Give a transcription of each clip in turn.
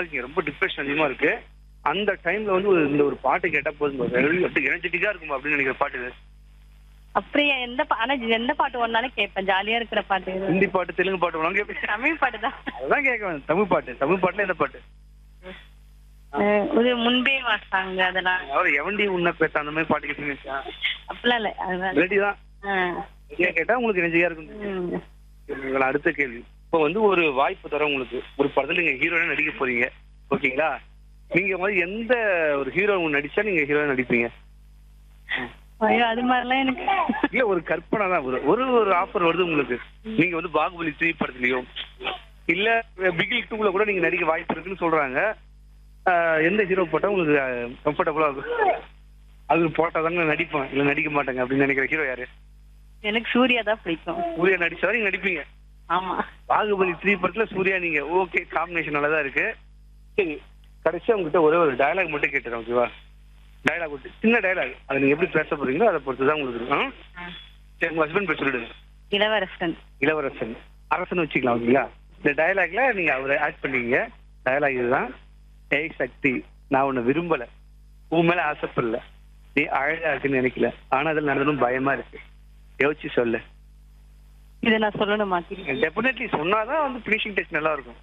இருக்கீங்க ரொம்ப டிப்ரெஷன் அதிகமா இருக்கு அந்த டைம்ல வந்து ஒரு இந்த ஒரு பாட்டு கேட்டா போதும் அப்படி எனர்ஜெட்டிக்கா இருக்கும் அப்படின்னு நினைக்கிற பாட்டு இது. அப்படியே எந்த பா- ஆனா எந்த பாட்டு ஒன்னாலும் கேட்பேன் ஜாலியா இருக்கிற பாட்டு இது. ஹிந்தி பாட்டு தெலுங்கு பாட்டு வேணாலும் கேட்பீங்க தமிழ் பாட்டு தான் அதான் கேட்க வேணும் தமிழ் பாட்டு தமிழ் பாட்டுல எந்த பாட்டு அஹ் இது முன்பே வாசாங்க அதெல்லாம் அவர் எவண்டி உன்ன பேச அந்த மாதிரி பாட்டு கேட்பீங்க அப்படிலாம் இல்ல அதெல்லாம் மெலடி தான் அஹ் மெலடியா கேட்டா உங்களுக்கு எனர்ஜியா இருக்கும் உம். உங்களை அடுத்த கேள்வி இப்போ வந்து ஒரு வாய்ப்பு தர உங்களுக்கு ஒரு படத்துல நீங்க ஹீரோயினா நடிக்க போறீங்க ஓகேங்களா நீங்க வந்து எந்த ஒரு ஹீரோ நடிச்சா நீங்க ஹீரோயின் நடிப்பீங்க ஐயோ அது மாதிரிலாம் எனக்கு இல்ல ஒரு கற்பனை தான் ஒரு ஒரு ஒரு ஆஃபர் வருது உங்களுக்கு நீங்க வந்து பாகுபலி த்ரீ படத்துலயோ இல்ல பிகில் டூல கூட நீங்க நடிக்க வாய்ப்பு இருக்குன்னு சொல்றாங்க ஆஹ் எந்த ஹீரோ போட்டா உங்களுக்கு கம்ஃபர்டபுளா இருக்கும் அது போட்டா தாங்க நடிப்பேன் இல்ல நடிக்க மாட்டேங்க அப்படின்னு நினைக்கிற ஹீரோ யாரு எனக்கு சூர்யா தான் பிடிக்கும் சூர்யா நடிச்சா நீங்க நடிப்பீங்க ஆமா பாகுபலி த்ரீ படத்துல சூர்யா நீங்க ஓகே காம்பினேஷன் நல்லா தான் இருக்கு சரி கடைசியா உங்ககிட்ட ஒரே ஒரு டயலாக் மட்டும் கேட்டுறேன் ஓகேவா டயலாக் விட்டு சின்ன டயலாக் அதை நீங்க எப்படி பேச போறீங்களோ அதை பொறுத்து தான் உங்களுக்கு இருக்கும் ஆ? சரி உங்க ஹஸ்பண்ட் பேர் சொல்லிடுங்க இளவரசன் இளவரசன் அரசன் வச்சுக்கலாம் ஓகேங்களா இந்த டயலாக்ல நீங்க அவரை ஆட் பண்ணீங்க டயலாக் இதுதான் ஏய் சக்தி நான் உன்னை விரும்பல உன் மேல ஆசைப்படல நீ அழகா இருக்குன்னு நினைக்கல ஆனா அதில் நடந்ததும் பயமா இருக்கு யோசிச்சு சொல்லு இதை நான் சொல்லணுமா டெஃபினெட்லி சொன்னாதான் வந்து ஃபினிஷிங் டச் நல்லா இருக்கும்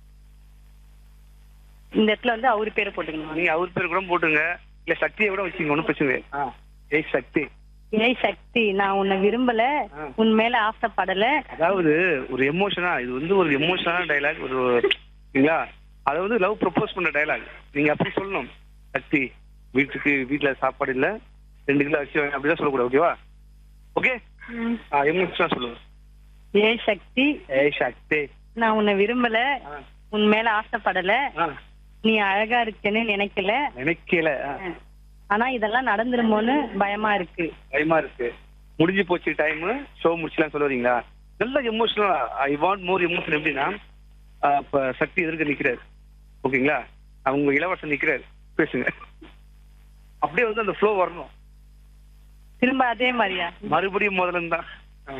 இந்த இடத்துல வந்து அவரு பேரை போட்டுக்கணுமா நீங்க அவர் பேர் கூட போட்டுங்க இல்ல சக்தியை கூட வச்சுங்க ஒன்றும் பிரச்சனை இல்லை. ஆ ஏய் சக்தி ஏய் சக்தி நான் உன்னை விரும்பல ஆ. உன் மேல ஆசைப்படல அதாவது ஒரு எமோஷனா இது வந்து ஒரு எமோஷனான டைலாக் ஒரு சரிங்களா அதை வந்து லவ் ப்ரப்போஸ் பண்ண டைலாக் நீங்க அப்படி சொல்லணும் சக்தி வீட்டுக்கு வீட்டுல சாப்பாடு இல்ல ரெண்டு கிலோ அரிசி வாங்க அப்படிதான் சொல்லக்கூடாது ஓகேவா ஓகே ம். எமோஷனா சொல்லுங்க ஏய் சக்தி ஏய் சக்தி நான் உன்னை விரும்பல ஆ. உன் மேல ஆசைப்படல ஆ, நீ அழகா இருக்கேன்னு நினைக்கல நினைக்கல ஆ, ஆனா இதெல்லாம் நடந்துருமோன்னு பயமா இருக்கு பயமா இருக்கு முடிஞ்சு போச்சு டைம் ஷோ முடிச்சலாம் சொல்ல வரீங்களா நல்ல எமோஷனலா ஐ வாண்ட் மோர் எமோஷன் எப்படின்னா ஆ, இப்ப சக்தி எதிர்க்க நிக்கிறாரு ஓகேங்களா அவங்க இளவரசன் நிக்கிறாரு பேசுங்க அப்படியே வந்து அந்த ஃப்ளோ வரணும் திரும்ப அதே மாதிரியா மறுபடியும் முதல்ல இருந்து தான்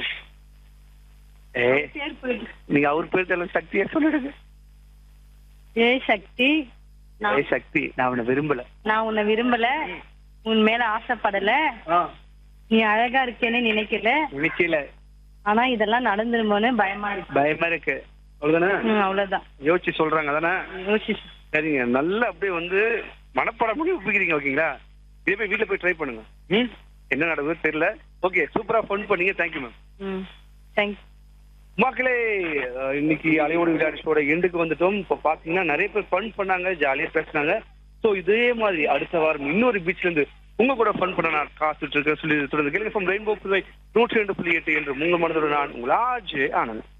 ஏ பேர் போயிட்டு. நீங்க அவர் பேர் தெரியல சக்தியா சொல்லிடுங்க ஏய் சக்தி நான் ஏய் சக்தி நான் அவனை விரும்பல நான் உன்னை விரும்பல உன் மேல ஆசைப்படல நீ அழகா இருக்கேன்னு நினைக்கல நினைக்கல ஆனா இதெல்லாம் நடந்துருமோன்னு பயமா இருக்கு பயமா இருக்கு அவ்வளவுதானே ம், அவ்வளவுதான் யோசிச்சு சொல்றாங்க அதானே யோசிச்சு சரிங்க நல்லா அப்படியே வந்து மனப்பாடம் பண்ணி ஒப்பிக்கிறீங்க ஓகேங்களா இதே போய் வீட்டுல போய் ட்ரை பண்ணுங்க ம் என்ன நடக்குது தெரியல ஓகே சூப்பரா ஃபன் பண்ணீங்க தேங்க்யூ மேம் ம் தேங்க்ஸ் மக்களே அஹ், இன்னைக்கு அலையோடு விளையாடு ஷோட எண்டுக்கு வந்துட்டோம் இப்போ பாத்தீங்கன்னா நிறைய பேர் ஃபன் பண்ணாங்க ஜாலியா பேசினாங்க ஸோ இதே மாதிரி அடுத்த வாரம் இன்னொரு பீச்ல இருந்து உங்க கூட ஃபன் பண்ண நான் காத்துட்டு இருக்கேன் சொல்லி தொடர்ந்து கேளுங்க ரெயின்போ புதுவை நூற்றி ரெண்டு புள்ளி எட்டு என்று உங்க மனதோடு நான் உங்கள் ஆஜ் ஆனந்த்